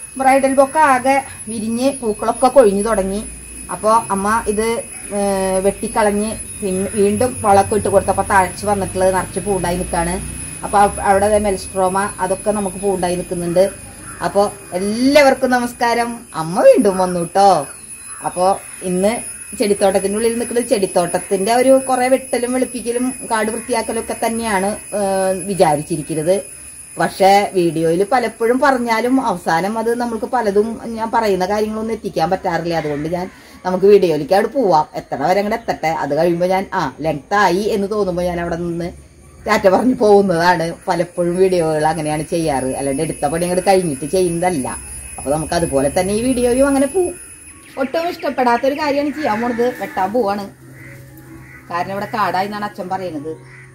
Bridal bouquet ആകെ വിരിഞ്ഞ് പൂക്കളൊക്കെ കൊഴിഞ്ഞു തുടങ്ങി അപ്പോൾ അമ്മ ഇത് ഏ, വെട്ടിക്കളഞ്ഞ് പിന്നെ വീണ്ടും വളമൊക്കെ ഇട്ട് കൊടുത്തപ്പോൾ താഴ്ച വന്നിട്ടുള്ളത് നിറച്ച് പൂണ്ടായി നിൽക്കാണ് അപ്പോൾ അവിടെ മെൽസ്ട്രോമ അതൊക്കെ നമുക്ക് പൂണ്ടായി നിൽക്കുന്നുണ്ട് അപ്പോൾ എല്ലാവർക്കും നമസ്കാരം അമ്മ വീണ്ടും വന്നു കേട്ടോ അപ്പോൾ ഇന്ന് ചെടിത്തോട്ടത്തിൻ്റെ ഉള്ളിൽ നിൽക്കുന്നത് ചെടിത്തോട്ടത്തിന്റെ ഒരു കുറെ വെട്ടലും വെളുപ്പിക്കലും കാട് വൃത്തിയാക്കലും ഒക്കെ തന്നെയാണ് ഏ, വിചാരിച്ചിരിക്കുന്നത് പക്ഷെ വീഡിയോയിൽ പലപ്പോഴും പറഞ്ഞാലും അവസാനം അത് നമുക്ക് പലതും ഞാൻ പറയുന്ന കാര്യങ്ങളൊന്നും എത്തിക്കാൻ പറ്റാറില്ല അതുകൊണ്ട് ഞാൻ നമുക്ക് വീഡിയോയിലേക്ക് അവിടെ പോവാം എത്ര വരെ അങ്ങോട്ട് എത്തട്ടെ അത് കഴിയുമ്പോൾ ഞാൻ ആ ലെങ്ത് ആയി എന്ന് തോന്നുമ്പോൾ ഞാൻ അവിടെ നിന്ന് ടാറ്റ പറഞ്ഞു പോകുന്നതാണ് പലപ്പോഴും വീഡിയോകൾ അങ്ങനെയാണ് ചെയ്യാറ് അല്ലാണ്ട് എടുത്ത പണി അങ്ങോട്ട് കഴിഞ്ഞിട്ട് ചെയ്യുന്നതല്ല അപ്പൊ നമുക്ക് അതുപോലെ തന്നെ ഈ വീഡിയോയും അങ്ങനെ പോവും ഒട്ടും ഇഷ്ടപ്പെടാത്ത ഒരു കാര്യമാണ് ചെയ്യാൻ പോണത് വെട്ടാൻ പോവാണ് കാരണം ഇവിടെ കാടായി എന്നാണ് അച്ഛൻ പറയുന്നത്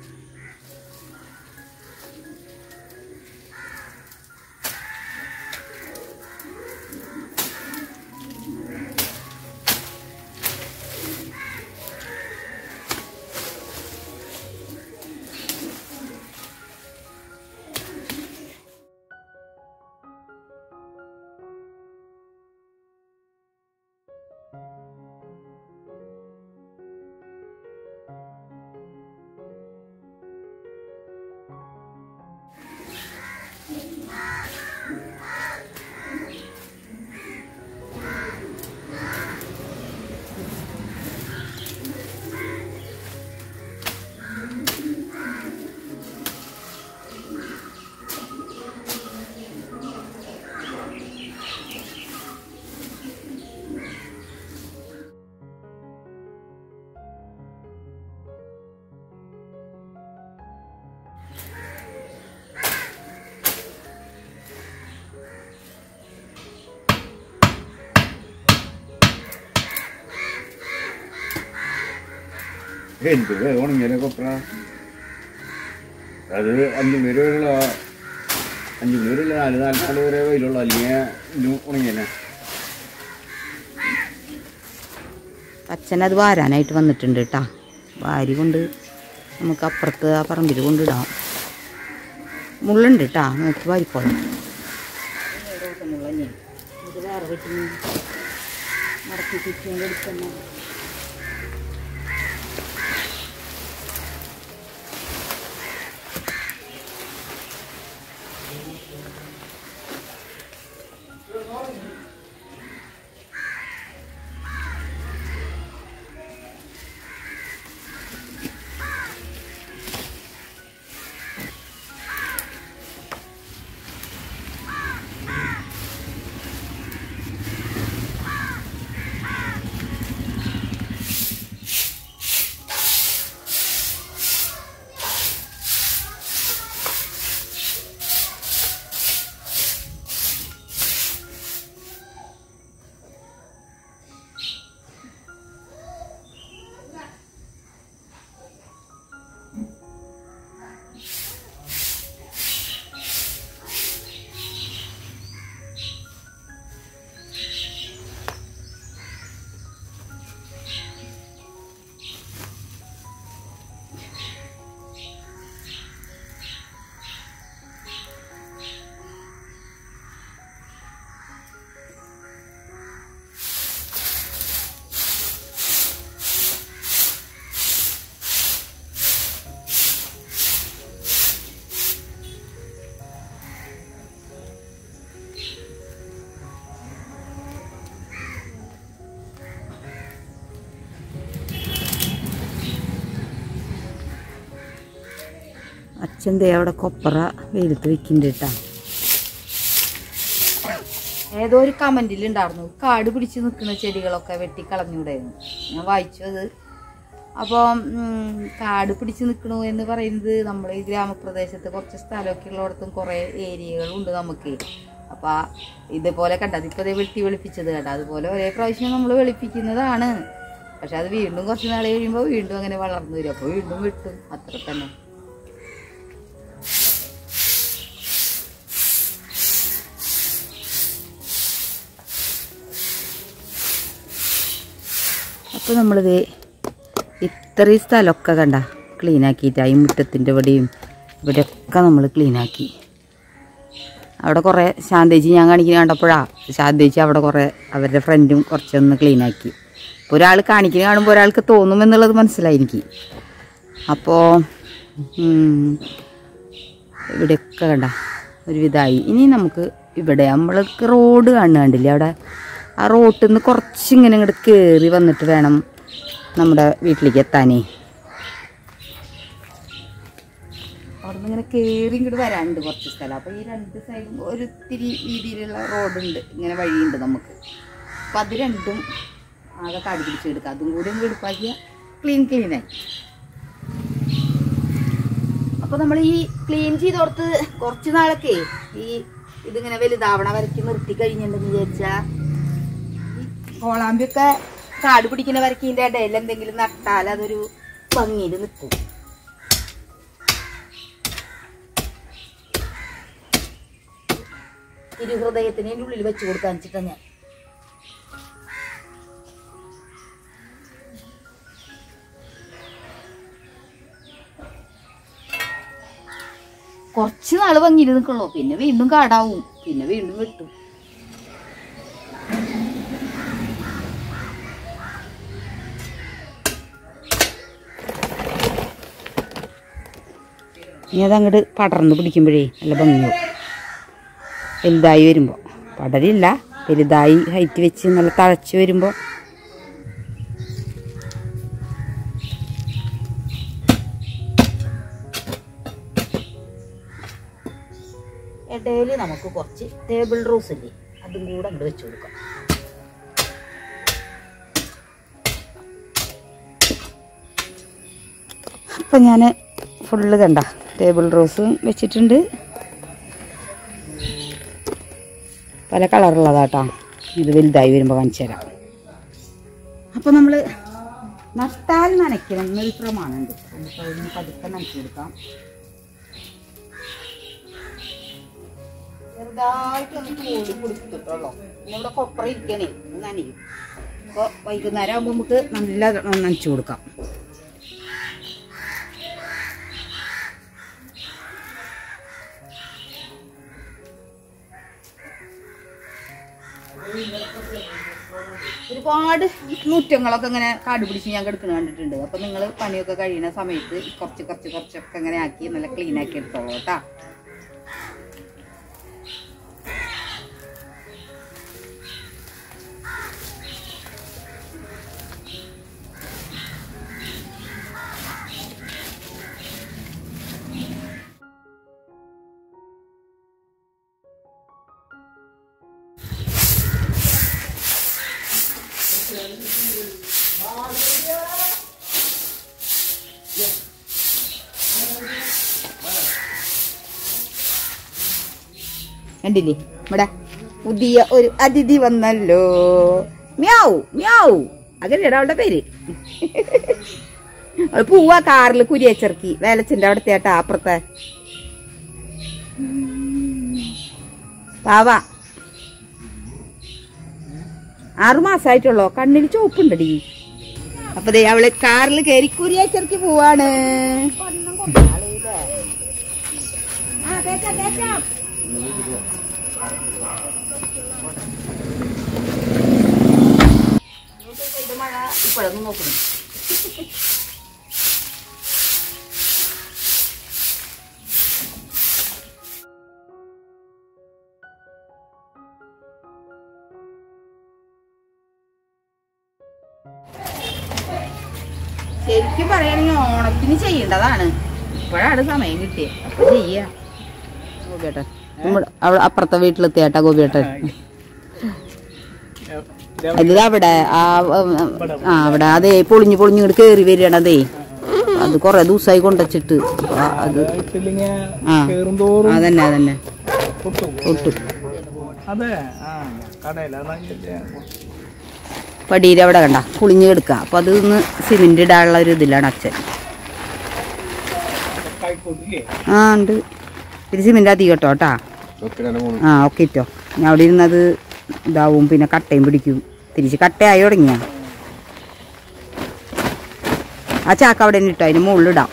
എന്ത് ഉണങ്ങിയാലേ കൊപ്ര അത് അഞ്ചു പേര് വരെയുള്ള അഞ്ചു പേരില്ല നാല് നാല് നാല് വരെ വെയിലുള്ള അല്ലെങ്കിൽ ഇന്നും ഉണങ്ങിയനെ അച്ഛൻ അത് വാരാനായിട്ട് വന്നിട്ടുണ്ട് കേട്ടാ വാരി കൊണ്ട് നമുക്ക് അപ്പുറത്ത് ആ പറമ്പിൽ കൊണ്ടിടാം മുള്ളുണ്ട് കേട്ടാ നോക്കി വാരിക്കോളാം അച്ഛൻ ദേ അവിടെ കൊപ്പറ വെയിലത്ത് വെക്കുന്നുണ്ട് കേട്ടാ ഏതോ ഒരു കമന്റിൽ ഉണ്ടായിരുന്നു കാട് പിടിച്ച് നിൽക്കുന്ന ചെടികളൊക്കെ വെട്ടിക്കളഞ്ഞൂടായിരുന്നു ഞാൻ വായിച്ചു അത് അപ്പോൾ കാട് പിടിച്ച് നിൽക്കണു എന്ന് പറയുന്നത് നമ്മൾ ഈ ഗ്രാമപ്രദേശത്ത് കുറച്ച് സ്ഥലമൊക്കെ ഉള്ളിടത്തും കുറേ ഏരിയകളുണ്ട് നമുക്ക് അപ്പോൾ ഇതുപോലെ കണ്ട അതിപ്പോൾ വെട്ടി വെളുപ്പിച്ചത് കണ്ട അതുപോലെ ഒരേ പ്രാവശ്യം നമ്മൾ വെളുപ്പിക്കുന്നതാണ് പക്ഷെ അത് വീണ്ടും കുറച്ച് നാൾ കഴിയുമ്പോൾ വീണ്ടും അങ്ങനെ വളർന്നു വരും അപ്പോൾ വീണ്ടും വെട്ടും അത്ര തന്നെ അപ്പോൾ നമ്മളിത് ഇത്രയും സ്ഥലമൊക്കെ കണ്ട ക്ലീൻ ആക്കിയിട്ട് ഈ മുറ്റത്തിൻ്റെ ഇവിടെയും ഇവിടെയൊക്കെ നമ്മൾ ക്ലീൻ ആക്കി അവിടെ കുറേ ശാന്തേച്ചി ഞാൻ കാണിക്കുന്ന കണ്ടപ്പോഴാണ് ശാന്തേച്ചി അവിടെ കുറേ അവരുടെ ഫ്രണ്ടും കുറച്ചൊന്ന് ക്ലീനാക്കി അപ്പോൾ ഒരാൾ കാണിക്കുന്ന കാണുമ്പോൾ ഒരാൾക്ക് തോന്നുമെന്നുള്ളത് മനസ്സിലായി എനിക്ക് അപ്പോൾ ഇവിടെയൊക്കെ കണ്ട ഒരുവിധമായി ഇനി നമുക്ക് ഇവിടെ നമ്മൾക്ക് റോഡ് കാണുന്ന കണ്ടില്ലേ അവിടെ ആ റോട്ടിൽ നിന്ന് കുറച്ചിങ്ങനെ ഇങ്ങോട്ട് കയറി വന്നിട്ട് വേണം നമ്മുടെ വീട്ടിലേക്ക് എത്താനേ അവിടെ നിന്ന് ഇങ്ങനെ കയറി ഇങ്ങോട്ട് വരാനുണ്ട് കുറച്ച് സ്ഥലം അപ്പോൾ ഈ രണ്ട് സൈഡും ഒരു ഇത്തിരി രീതിയിലുള്ള റോഡുണ്ട് ഇങ്ങനെ വഴിയുണ്ട് നമുക്ക് അപ്പം അത് രണ്ടും ആകെ കാടി പിടിച്ചെടുക്കുക അതും കൂടി ഒന്ന് വെടുപ്പാക്കിയ ക്ലീൻ ക്ലീനായി അപ്പോൾ നമ്മൾ ഈ ക്ലീൻ ചെയ്തോർത്ത് കുറച്ച് നാളൊക്കെ ഈ ഇതിങ്ങനെ വലുതാവണ വരയ്ക്ക് നിർത്തി കഴിഞ്ഞിട്ടുണ്ടെന്ന് വിചാരിച്ചാൽ ഈ കോളാമ്പിയൊക്കെ കാട് പിടിക്കുന്ന വരയ്ക്കിൻ്റെ ഇടയിൽ എന്തെങ്കിലും നട്ടാൽ അതൊരു ഭംഗിയിൽ നിൽക്കും ഇരുഹൃദയത്തിന് അതിൻ്റെ ഉള്ളിൽ വെച്ച് കൊടുക്കാൻ വെച്ചിട്ടാ ഞാൻ കുറച്ച് നാള് ഭംഗിയിൽ നിൽക്കുള്ളൂ പിന്നെ വീണ്ടും കാടാവും പിന്നെ വീണ്ടും വെട്ടും ഇനി അതങ്ങോട്ട് പടർന്ന് പിടിക്കുമ്പോഴേ നല്ല ഭംഗിയാവും വലുതായി വരുമ്പോൾ പടരില്ല വലുതായി ഹൈറ്റ് വെച്ച് നല്ല തഴച്ച് വരുമ്പോൾ ഇടയിൽ നമുക്ക് കുറച്ച് ടേബിൾ റോസ് ഇല്ലേ അതും കൂടെ അങ്ങോട്ട് വെച്ച് കൊടുക്കാം അപ്പം ഞാൻ ഫുള്ള് കണ്ട ടേബിൾ റോസും വെച്ചിട്ടുണ്ട് പല കളറുള്ളതാട്ടോ ഇത് വലുതായി വരുമ്പോൾ കാണിച്ചു തരാം അപ്പോൾ നമ്മൾ നട്ടാൽ നനയ്ക്കണം എന്നൊരു പ്രമാണമുണ്ട് നമുക്ക് അതിന് പതുക്കെ നനച്ചു കൊടുക്കാം ചെറുതായിട്ടൊന്ന് കൂടി കൊടുത്തിട്ടുള്ളൂ പിന്നെ ഇവിടെ കൊപ്പറ ഇരിക്കണേ ഇത് നനയും അപ്പോൾ വൈകുന്നേരം ആകുമ്പോൾ നമുക്ക് നല്ല നനച്ചു കൊടുക്കാം ഒരുപാട് നൂറ്റങ്ങളൊക്കെ ഇങ്ങനെ കാട് പിടിച്ച് ഞാൻ കിടക്കുന്ന കണ്ടിട്ടുണ്ട് അപ്പൊ നിങ്ങൾ പണിയൊക്കെ കഴിയുന്ന സമയത്ത് കുറച്ച് കുറച്ച് കുറച്ചൊക്കെ ഇങ്ങനെ ആക്കി നല്ല ക്ലീൻ ആക്കി എടുത്തോളൂ കേട്ടാ കണ്ടില്ലേ ഇവിടെ പുതിയ ഒരു അതിഥി വന്നല്ലോ മ്യാവു മ്യാവു അതല്ലേ അവളുടെ പേര് അവള് പോവാ കാറിൽ കുരിയച്ചിറക്കി വേലച്ചിന്റെ അവിടുത്തെ ഏട്ടാ അപ്പുറത്തെ പാവ ആറു മാസായിട്ടുള്ളോ കണ്ണിൽ ചോപ്പുണ്ടടി അപ്പൊ ദേ അവള് കാറിൽ കയറി കുരിയച്ചിറക്കി പോവാണ് ആ കേക്കാം കേക്കാം ഇത് മഴ ഇപ്പോഴൊന്നും നോക്കുന്നു ശരിക്കും പറയുകയാണെങ്കിൽ ഓണത്തിന് ചെയ്യേണ്ടതാണ് ഇപ്പോഴാണ് സമയം കിട്ടിയത് അപ്പൊ ചെയ്യാ ഗോപിയേട്ടൻ നമ്മുടെ അവിടെ അപ്പുറത്തെ വീട്ടിലെത്തിയേട്ടാ ഗോപിയേട്ടൻ ഇത് അവിടെ ആ ഉം, ആ അവിടെ അതെ പൊളിഞ്ഞു പൊളിഞ്ഞു ഇങ്ങോട്ട് കേറി വരികയാണതേ അത് കൊറേ ദിവസമായി കൊണ്ടുവച്ചിട്ട് ആ, അത് ആ അതന്നെ അതന്നെ ഒട്ടും അതെ ആ കടയില പടിയിൽ അവിടെ കണ്ട പൊളിഞ്ഞു കിടക്കുക അപ്പൊ അത് ഒന്ന് സിമെന്റ് ഇടാനുള്ള ഒരു ഇതിലാണ് അച്ഛൻ കൈക്കോട്ടില്ലേ ആ ഉണ്ട് ഇത് സിമെന്റ് അധികം കേട്ടോ കേട്ടാ തൊക്കിടല പോണു ആ ഓക്കെ ഇട്ടോ ഞാൻ അവിടെ ഇരുന്നത് ഇതാവും പിന്നെ കട്ടയും പിടിക്കും തിരിച്ച് കട്ടയായി തുടങ്ങിയ ആ ചാക്ക അവിടെ തന്നെ ഇട്ടോ അതിന് മുകളിലിടാം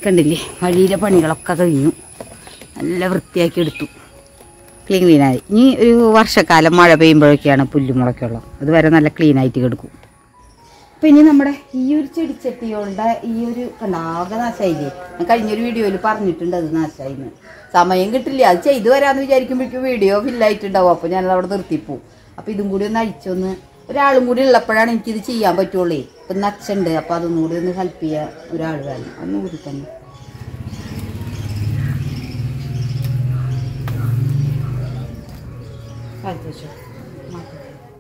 കണ്ടില്ലേ വഴിയിലെ പണികളൊക്കെ കഴിഞ്ഞു നല്ല വൃത്തിയാക്കി എടുത്തു ക്ലീൻ ക്ലീനായി ഇനി ഒരു വർഷക്കാലം മഴ പെയ്യുമ്പോഴൊക്കെയാണ് പുല്ലുമുളക്കുള്ളത് അതുവരെ നല്ല ക്ലീൻ ആയിട്ട് കിടക്കും അപ്പം ഇനി നമ്മുടെ ഈ ഒരു ചെടിച്ചട്ടികളുടെ ഈ ഒരു കണ്ടാകെ നാശമായില്ലേ ഞാൻ കഴിഞ്ഞൊരു വീഡിയോയിൽ പറഞ്ഞിട്ടുണ്ട് അത് നാശമായിന്ന് സമയം കിട്ടില്ല അത് ചെയ്തു വരാമെന്ന് വിചാരിക്കുമ്പോഴേക്കും വീഡിയോ ഫില്ലായിട്ടുണ്ടാവും അപ്പോൾ ഞാനത് അവിടെ നിർത്തിപ്പോവും അപ്പം ഇതും കൂടി ഒന്ന് അഴിച്ചൊന്ന് ഒരാളും കൂടി ഉള്ളപ്പോഴാണ് എനിക്കിത് ചെയ്യാൻ പറ്റുള്ളൂ ഇപ്പം നച്ചുണ്ട് അപ്പം അതൊന്നും കൂടി ഒന്ന് ഹെൽപ്പ് ചെയ്യാൻ ഒരാൾ വേണം ഒന്നും കൂടി തന്നെ കാലത്ത് വെച്ചോ മാറ്റി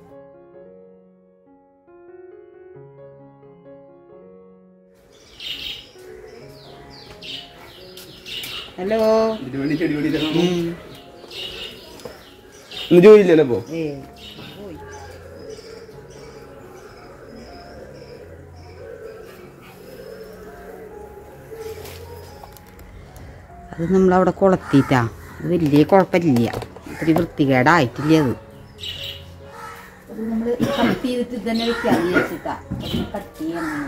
ഹലോ ഇതിന് വേണ്ടി ചെടി വേണ്ടി ഇന്ന് ജോലിയില്ലല്ലോ അപ്പോ ഏ അത് നമ്മളവിടെ കൊളത്തിട്ടാ അത് വലിയ കുഴപ്പമില്ല ഇത്തിരി വൃത്തികേടായിട്ടില്ല അത് അത് നമ്മൾ കട്ട് ചെയ്തിട്ട് തന്നെ വെക്കാന്ന് വിചാരിച്ചിട്ടാ കട്ട് ചെയ്യണം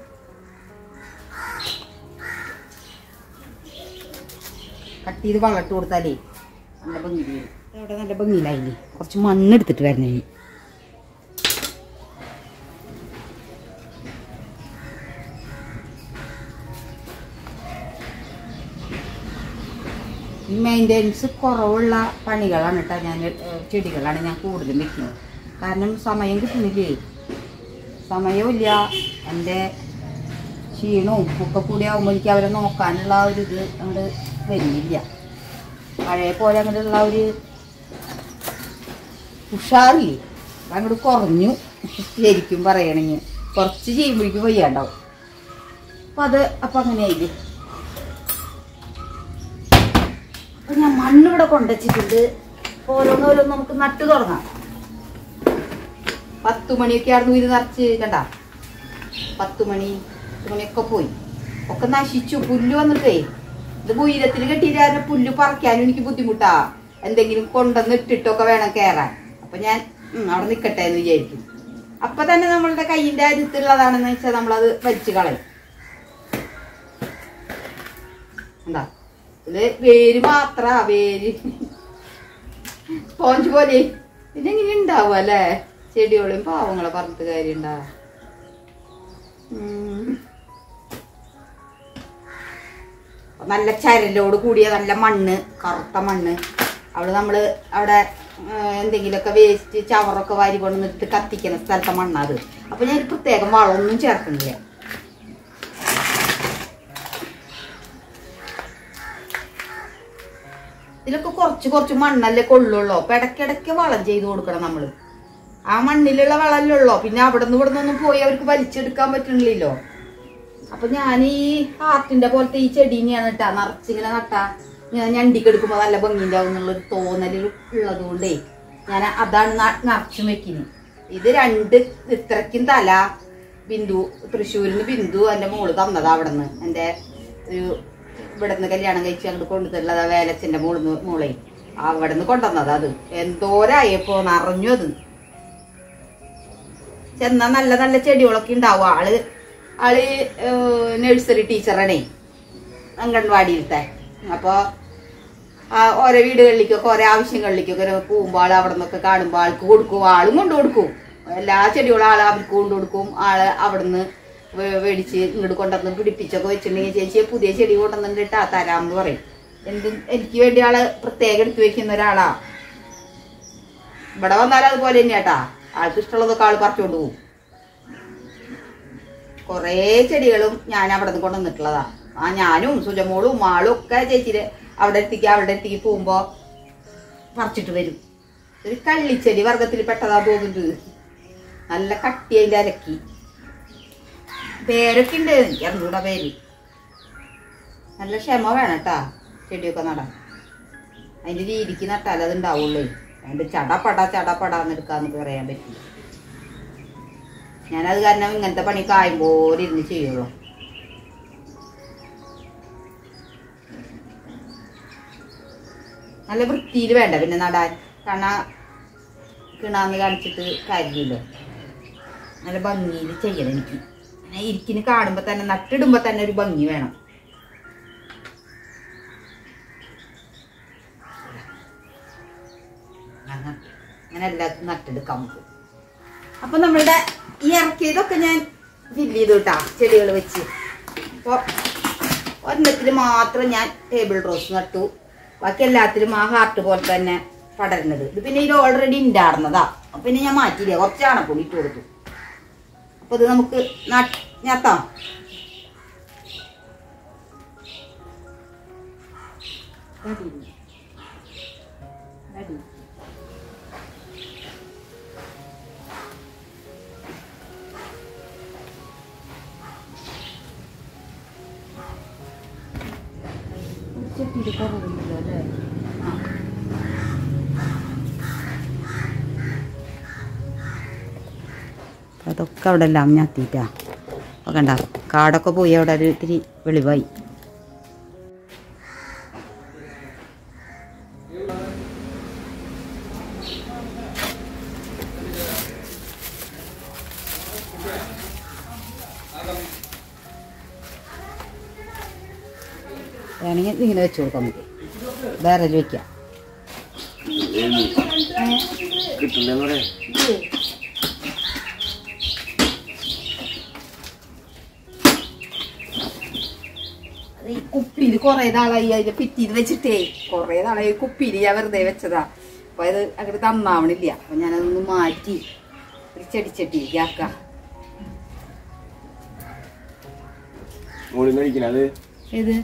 കട്ട് ചെയ്ത് വളട്ട് കൊടുത്താലേ നല്ല ഭംഗി വരും അവിടെ നല്ല ഭംഗിയിലായില്ലേ കുറച്ച് മണ്ണ് എടുത്തിട്ട് വരണേ ഇനി. ഈ മെയിൻ്റെനൻസ് കുറവുള്ള പണികളാണ് കേട്ടോ ഞാൻ ഏഹ്, ചെടികളാണ് ഞാൻ കൂടുതലും വെക്കുന്നത് കാരണം സമയം കിട്ടുന്നില്ലേ സമയമില്ല എൻ്റെ ക്ഷീണവും ഒക്കെ കൂടി ആകുമ്പോൾ എനിക്ക് അവരെ നോക്കാനുള്ള ഒരു ഇത് അങ്ങോട്ട് വരുന്നില്ല പഴയ പോലെ അങ്ങോട്ടുള്ള ഒരു ഉഷാറില്ലേ അങ്ങോട്ട് കുറഞ്ഞു ശരിക്കും പറയണെങ്കിൽ കുറച്ച് ചെയ്യുമ്പോഴേക്കും വയ്യാണ്ടാവും അപ്പം അത് അപ്പം അങ്ങനെയായില്ലേ അപ്പം ഞാൻ മണ്ണിവിടെ കൊണ്ടുവച്ചിട്ടുണ്ട് ഓരോന്നോരോന്ന് നമുക്ക് നട്ടു തുടങ്ങാം പത്ത് മണിയൊക്കെ ആയിരുന്നു ഇത് നിറച്ച് കണ്ട പത്ത് മണി പത്ത് മണിയൊക്കെ പോയി ഒക്കെ നശിച്ചു പുല്ല് വന്നിട്ടേ ഇത് ഉയരത്തിൽ കെട്ടിയിട്ട് പുല്ല് പറിക്കാനും എനിക്ക് ബുദ്ധിമുട്ടാ എന്തെങ്കിലും കൊണ്ടുവന്ന് ഇട്ടിട്ടൊക്കെ വേണം കയറാൻ അപ്പൊ ഞാൻ ഉം, അവിടെ നിൽക്കട്ടെ എന്ന് വിചാരിക്കും അപ്പൊ തന്നെ നമ്മളുടെ കയ്യിന്റെ അരുത്തുള്ളതാണെന്ന് വെച്ചാൽ നമ്മളത് വലിച്ചു കളയും എന്താ ഇത് വേര് മാത്ര വേര് സ്പോഞ്ച് പോലെ ഇതെങ്ങനെ ഉണ്ടാവും അല്ലേ ചെടിയോളും പാവങ്ങളെ പറഞ്ഞിട്ട് കാര്യണ്ടാ നല്ല ചരലോട് കൂടിയ നല്ല മണ്ണ് കറുത്ത മണ്ണ് അവിടെ നമ്മള് അവിടെ ആ, എന്തെങ്കിലുമൊക്കെ വേസ്റ്റ് ചവറൊക്കെ വാരി കൊണ്ടുവന്നിട്ട് കത്തിക്കുന്ന സ്ഥലത്തെ മണ്ണത് അപ്പൊ ഞാൻ ഒരു പ്രത്യേകം വളമൊന്നും ചേർക്കണില്ല ഇതിലൊക്കെ കുറച്ച് കുറച്ച് മണ്ണല്ലേ കൊള്ളുള്ളൂ അപ്പൊ ഇടയ്ക്കിടയ്ക്ക് വളം ചെയ്ത് കൊടുക്കണം നമ്മള് ആ മണ്ണിലുള്ള വളമല്ലുള്ളൂ പിന്നെ അവിടെ നിന്ന് ഇവിടെ നിന്നൊന്നും പോയി അവർക്ക് വലിച്ചെടുക്കാൻ പറ്റണില്ലല്ലോ അപ്പൊ ഞാൻ ഈ ഹാർട്ടിന്റെ പോലത്തെ ഈ ചെടീനെയാണ് നട്ടാ നിറച്ചിങ്ങനെ നട്ടാ ഞാൻ ഞണ്ടിക്ക് എടുക്കുമ്പോ നല്ല ഭംഗിണ്ടാവും എന്നുള്ളൊരു തോന്നൽ ഉള്ളത് കൊണ്ടേ ഞാൻ അതാണ് ന- നിറച്ചും വെക്കുന്നത് ഇത് രണ്ട് ഇത്രയ്ക്കും തല ബിന്ദു തൃശ്ശൂരിന്ന് ബിന്ദു എന്റെ മോള് തന്നതാ അവിടെ നിന്ന് എന്റെ ഒരു ഇവിടെ നിന്ന് കല്യാണം കഴിച്ച് അങ്ങോട്ട് കൊണ്ടുതരുന്നതാ വേലച്ചന്റെ മോളിന്ന് മോളെ അവിടെ നിന്ന് കൊണ്ടുവന്നതാ അത് എന്തോരായപ്പോ നിറഞ്ഞു അത് ചെന്നാ നല്ല നല്ല ചെടികളൊക്കെ ഉണ്ടാവും ആള് ആള് നഴ്സറി ടീച്ചറാണേ അംഗൻവാടിയിലത്തെ അപ്പൊ ആ ഓരോ വീടുകളിലേക്കൊക്കെ ഓരോ ആവശ്യങ്ങളിലേക്കൊക്കെ ഒരു പോകുമ്പോൾ ആൾ അവിടെ നിന്നൊക്കെ കാണുമ്പോൾ ആൾക്ക് കൊടുക്കും ആളും കൊണ്ടു കൊടുക്കും എല്ലാ ചെടികളും ആൾ അവർക്ക് കൊണ്ടു കൊടുക്കും ആള് അവിടുന്ന് വേ- മേടിച്ച് ഇങ്ങോട്ട് കൊണ്ടുവന്ന് പിടിപ്പിച്ചൊക്കെ വെച്ചിട്ടുണ്ടെങ്കിൽ ചേച്ചി പുതിയ ചെടി കൊണ്ടുവന്നിട്ട് ഇട്ടാ തരാമെന്ന് പറയും എന്തും എനിക്ക് വേണ്ടി ആള് പ്രത്യേകം എടുത്തു വെക്കുന്ന ഒരാളാ ഇവിടെ വന്നാലും അതുപോലെ തന്നെയാട്ടാ ആൾക്ക് ഇഷ്ടമുള്ളതൊക്കെ ആള് പറിച്ചുകൊണ്ട് പോകും കുറേ ചെടികളും ഞാൻ അവിടെ നിന്ന് കൊണ്ടുവന്നിട്ടുള്ളതാ ആ ഞാനും സുജമോളും മാളും ഒക്കെ ചേച്ചിയുടെ അവിടെ എത്തിക്ക് അവിടെ എത്തിക്ക് പോകുമ്പോ പറിച്ചിട്ട് വരും ഒരു കള്ളിച്ചെടി വർഗത്തിൽ പെട്ടതാ തോന്നുന്നത് നല്ല കട്ടി അതിന്റെ അരക്കി പേരൊക്കെ ഉണ്ട് എനിക്ക് അറിഞ്ഞൂടാ പേര് നല്ല ക്ഷമ വേണം കേട്ടാ ചെടിയൊക്കെ നടാൻ അതിന്റെ രീതിക്ക് നട്ടാലേ അത് ഉണ്ടാവുള്ളൂ അതിന്റെ ചടപട ചടപടാന്ന് എടുക്കാന്ന് പറയാൻ പറ്റില്ല ഞാനത് കാരണം ഇങ്ങനത്തെ പണി കായുമ്പോലെ ഇരുന്ന് ചെയ്യുള്ളൂ നല്ല വൃത്തിയിൽ വേണ്ട പിന്നെ നടാൻ കാരണം കിണാന്ന് കാണിച്ചിട്ട് കാര്യമില്ലല്ലോ നല്ല ഭംഗിയിൽ ചെയ്യണം എനിക്ക് പിന്നെ ഇരിക്കിന് കാണുമ്പോൾ തന്നെ നട്ടിടുമ്പോൾ തന്നെ ഒരു ഭംഗി വേണം അങ്ങനെ എല്ലാവർക്കും നട്ടെടുക്കാം നമുക്ക് അപ്പൊ നമ്മളുടെ ഈ ഇറക്കിയതൊക്കെ ഞാൻ ഫില്ല് ചെയ്തു കേട്ടാ ചെടികൾ വെച്ച് അപ്പോൾ ഒരെണ്ണത്തിൽ മാത്രം ഞാൻ ടേബിൾ റോസ് നട്ടു ബാക്കി എല്ലാത്തിലും ആ ഹാർട്ട് പോലെ തന്നെ പടരുന്നത് ഇത് പിന്നെ ഇത് ഓൾറെഡി ഉണ്ടായിരുന്നതാ അപ്പൊ പിന്നെ ഞാൻ മാറ്റിയില്ല കുറച്ച് ചാണപ്പൊടി ഇട്ട് കൊടുത്തു അപ്പൊ ഇത് നമുക്ക് നട്ട് ഞാത്താം ചെട്ടിയിൽ കുറവുണ്ടല്ലോ അല്ലേ ആ അതൊക്കെ അവിടെ എല്ലാം ഞാത്തിട്ടാ അപ്പോൾ കണ്ട കാടൊക്കെ പോയി അവിടെ ഒരു ഇത്തിരി വെളിവായി വേണമെങ്കിൽ ഇങ്ങനെ വെച്ച് കൊടുക്കാം നമുക്ക് വേറെ വെക്കാം കിട്ടില്ലെന്ന് പറയാം അത് ഈ കുപ്പിയിൽ കുറെ നാളായി അതിന്റെ പിറ്റീത് വെച്ചിട്ടേ കുറെ നാളായി ഈ കുപ്പിയിൽ ഞാൻ വെറുതെ വെച്ചതാ അപ്പൊ അത് അങ്ങോട്ട് തന്നാവണില്ല അപ്പൊ ഞാനതൊന്ന് മാറ്റി ഒരു ചെടിച്ചട്ടിയിലേക്ക് ആക്കാം മോളിൽ കഴിക്കണം അത് ഏത്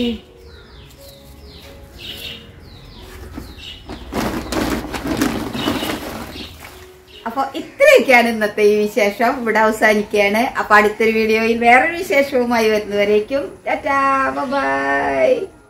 അപ്പൊ ഇത്രയൊക്കെയാണ് ഇന്നത്തെ ഈ വിശേഷം ഇവിടെ അവസാനിക്കുകയാണ് അപ്പൊ അടുത്തൊരു വീഡിയോയിൽ വേറൊരു വിശേഷവുമായി വരുന്നവരേക്കും ടാറ്റാ ബൈ